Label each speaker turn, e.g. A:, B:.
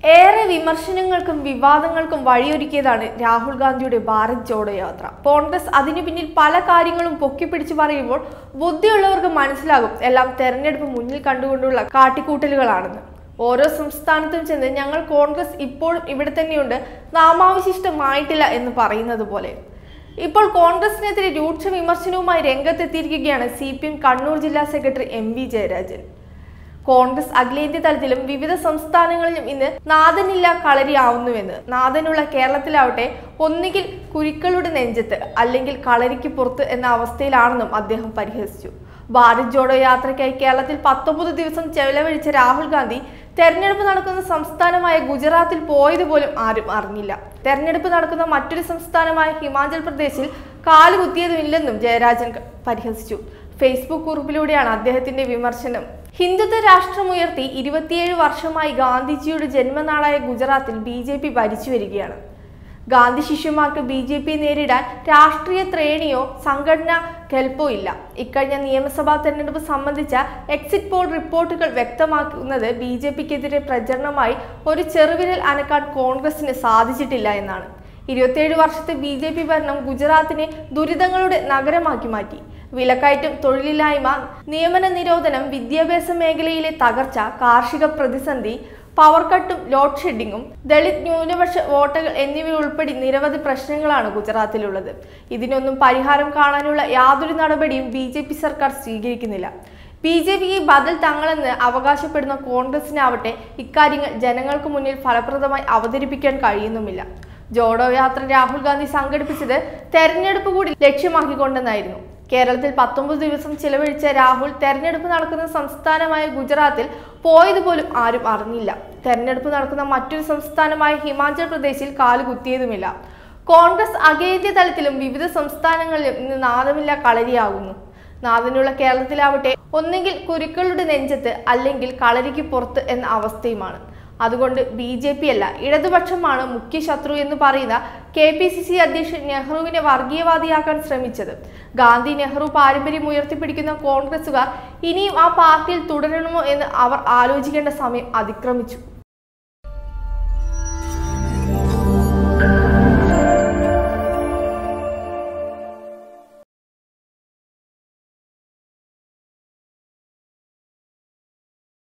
A: ഏറെ വിമർശനങ്ങൾക്കും വിവാദങ്ങൾക്കും വഴിയൊരുക്കിയതാണ് രാഹുൽ ഗാന്ധിയുടെ ഭാരത് ജോഡോ യാത്ര കോൺഗ്രസ് അതിനു പിന്നിൽ പല കാര്യങ്ങളും പൊക്കിപ്പിടിച്ചു പറയുമ്പോൾ ബുദ്ധിയുള്ളവർക്ക് മനസ്സിലാകും എല്ലാം തെരഞ്ഞെടുപ്പ് മുന്നിൽ കണ്ടുകൊണ്ടുള്ള കാട്ടിക്കൂട്ടലുകളാണെന്ന് ഓരോ സംസ്ഥാനത്തും ചെന്ന് ഞങ്ങൾ കോൺഗ്രസ് ഇപ്പോഴും ഇവിടെ തന്നെയുണ്ട് നാമാവശിഷ്ടമായിട്ടില്ല എന്ന് പറയുന്നത് പോലെ ഇപ്പോൾ കോൺഗ്രസിനെതിരെ രൂക്ഷ വിമർശനവുമായി രംഗത്തെത്തിയിരിക്കുകയാണ് സി പി എം കണ്ണൂർ ജില്ലാ secretary M V Jayarajan Congress അഖിലേന്ത്യാ തലത്തിലും വിവിധ സംസ്ഥാനങ്ങളിലും ഇന്ന് നാഥനില്ല കളരിയാവുന്നുവെന്ന് നാഥനുള്ള കേരളത്തിലാവട്ടെ ഒന്നുകിൽ കുരുക്കളുടെ നെഞ്ചത്ത് അല്ലെങ്കിൽ കളരിക്ക് പുറത്ത് എന്ന അവസ്ഥയിലാണെന്നും അദ്ദേഹം പരിഹസിച്ചു ഭാരത് ജോഡോ യാത്രയ്ക്കായി കേരളത്തിൽ പത്തൊമ്പത് ദിവസം ചെലവഴിച്ച രാഹുൽ ഗാന്ധി തെരഞ്ഞെടുപ്പ് നടക്കുന്ന സംസ്ഥാനമായ ഗുജറാത്തിൽ പോയതുപോലും ആരും അറിഞ്ഞില്ല തെരഞ്ഞെടുപ്പ് നടക്കുന്ന മറ്റൊരു സംസ്ഥാനമായ ഹിമാചൽ പ്രദേശിൽ കാലുകുത്തിയതുമില്ലെന്നും ജയരാജൻ പരിഹസിച്ചു ഫേസ്ബുക്ക് കുറിപ്പിലൂടെയാണ് അദ്ദേഹത്തിന്റെ വിമർശനം ഹിന്ദുത്വ രാഷ്ട്രമുയർത്തി ഇരുപത്തിയേഴ് വർഷമായി ഗാന്ധിജിയുടെ ജന്മനാടായ ഗുജറാത്തിൽ ബി ജെ പി ഭരിച്ചു വരികയാണ് ഗാന്ധി ശിഷ്യന്മാർക്ക് ബി ജെ പി നേരിടാൻ രാഷ്ട്രീയ ശ്രേണിയോ സംഘടനാ കെൽപ്പോ ഇല്ല ഇക്കഴിഞ്ഞ നിയമസഭാ തെരഞ്ഞെടുപ്പ് സംബന്ധിച്ച എക്സിറ്റ് പോൾ റിപ്പോർട്ടുകൾ വ്യക്തമാക്കുന്നത് ബി ജെ പിക്കെതിരെ പ്രചരണമായി ഒരു ചെറുവിരൽ അനക്കാൻ കോൺഗ്രസിന് സാധിച്ചിട്ടില്ല എന്നാണ് ഇരുപത്തിയേഴ് വർഷത്തെ ബി ജെ പി ഭരണം ഗുജറാത്തിനെ ദുരിതങ്ങളുടെ നഗരമാക്കി മാറ്റി വിലക്കയറ്റം തൊഴിലില്ലായ്മ നിയമന നിരോധനം വിദ്യാഭ്യാസ മേഖലയിലെ തകർച്ച കാർഷിക പ്രതിസന്ധി പവർ കട്ടും ലോഡ് ഷെഡിങ്ങും ദളിത് ന്യൂനപക്ഷ വോട്ടുകൾ എന്നിവ ഉൾപ്പെടെ നിരവധി പ്രശ്നങ്ങളാണ് ഗുജറാത്തിലുള്ളത് ഇതിനൊന്നും പരിഹാരം കാണാനുള്ള യാതൊരു നടപടിയും ബി ജെ പി സർക്കാർ സ്വീകരിക്കുന്നില്ല ബി ജെ പിക്ക് ബദൽ തങ്ങളെന്ന് അവകാശപ്പെടുന്ന കോൺഗ്രസിനാവട്ടെ ഇക്കാര്യങ്ങൾ ജനങ്ങൾക്ക് മുന്നിൽ ഫലപ്രദമായി അവതരിപ്പിക്കാൻ കഴിയുന്നുമില്ല ജോഡോ യാത്ര രാഹുൽ ഗാന്ധി സംഘടിപ്പിച്ചത് തെരഞ്ഞെടുപ്പ് കൂടി ലക്ഷ്യമാക്കിക്കൊണ്ടെന്നായിരുന്നു കേരളത്തിൽ പത്തൊമ്പത് ദിവസം ചിലവഴിച്ച രാഹുൽ തെരഞ്ഞെടുപ്പ് നടക്കുന്ന സംസ്ഥാനമായ ഗുജറാത്തിൽ പോയതുപോലും ആരും അറിഞ്ഞില്ല തെരഞ്ഞെടുപ്പ് നടക്കുന്ന മറ്റൊരു സംസ്ഥാനമായ ഹിമാചൽ പ്രദേശിൽ കാലുകുത്തിയതുമില്ല കോൺഗ്രസ് അഖിലേന്ത്യാ തലത്തിലും വിവിധ സംസ്ഥാനങ്ങളിലും ഇന്ന് നാദമില്ല കളരിയാകുന്നു നാദിനുള്ള കേരളത്തിലാവട്ടെ ഒന്നെങ്കിൽ കുരുക്കളുടെ നെഞ്ചത്ത് അല്ലെങ്കിൽ കളരിക്ക് പുറത്ത് എന്ന അവസ്ഥയുമാണ് അതുകൊണ്ട് ബി ജെ പി അല്ല ഇടതുപക്ഷമാണ് മുഖ്യ ശത്രു എന്ന് പറയുന്ന കെ പി സി സി അധ്യക്ഷൻ നെഹ്റുവിനെ വർഗീയവാദിയാക്കാൻ ശ്രമിച്ചത് ഗാന്ധി നെഹ്റു പാരമ്പര്യം ഉയർത്തിപ്പിടിക്കുന്ന കോൺഗ്രസുകാർ ഇനിയും ആ പാർട്ടിയിൽ തുടരണമോ എന്ന് അവർ ആലോചിക്കേണ്ട സമയം അതിക്രമിച്ചു